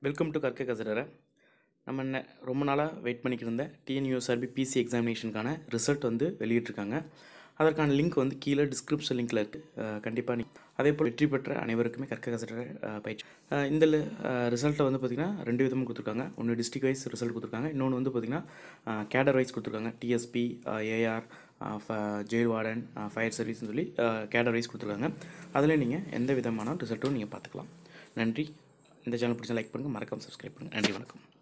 welcome to கற்க கசடரை நம்ம நெ ரொம்ப நாளாக வெயிட் பண்ணிக்கிட்டு இருந்த டிஎன்யூஎஸ்ஆர்பி பிசி எக்ஸாமினேஷனுக்கான ரிசல்ட் வந்து வெளியிட்ருக்காங்க அதற்கான லிங்க் வந்து கீழே டிஸ்கிரிப்ஷன் லிங்க்கில் இருக்குது கண்டிப்பாக நீ அதே போல் வெற்றி பெற்ற அனைவருக்குமே கற்க கசடரை பயிற்சி அஹ் இந்த ரிசல்ட்டை வந்து பார்த்திங்கன்னா ரெண்டு விதமாக கொடுத்துருக்காங்க ஒன்று டிஸ்ட்ரிக் வைஸ் ரிசல்ட் கொடுத்துருக்காங்க இன்னொன்று வந்து பார்த்திங்கன்னா கேடர் வைஸ் கொடுத்துருக்காங்க DSP AR jail warden fire சர்வீஸ்னு சொல்லி கேடர் வைஸ் கொடுத்துருக்காங்க அதில் நீங்கள் எந்த விதமான ரிசல்ட்டும் நீங்கள் பார்த்துக்கலாம் நன்றி இந்த சேனல் பிடிச்சா லைக் பண்ணுங்கள் மறக்காம சப்ஸ்கிரைப் பண்ணுங்கள் நன்றி வணக்கம்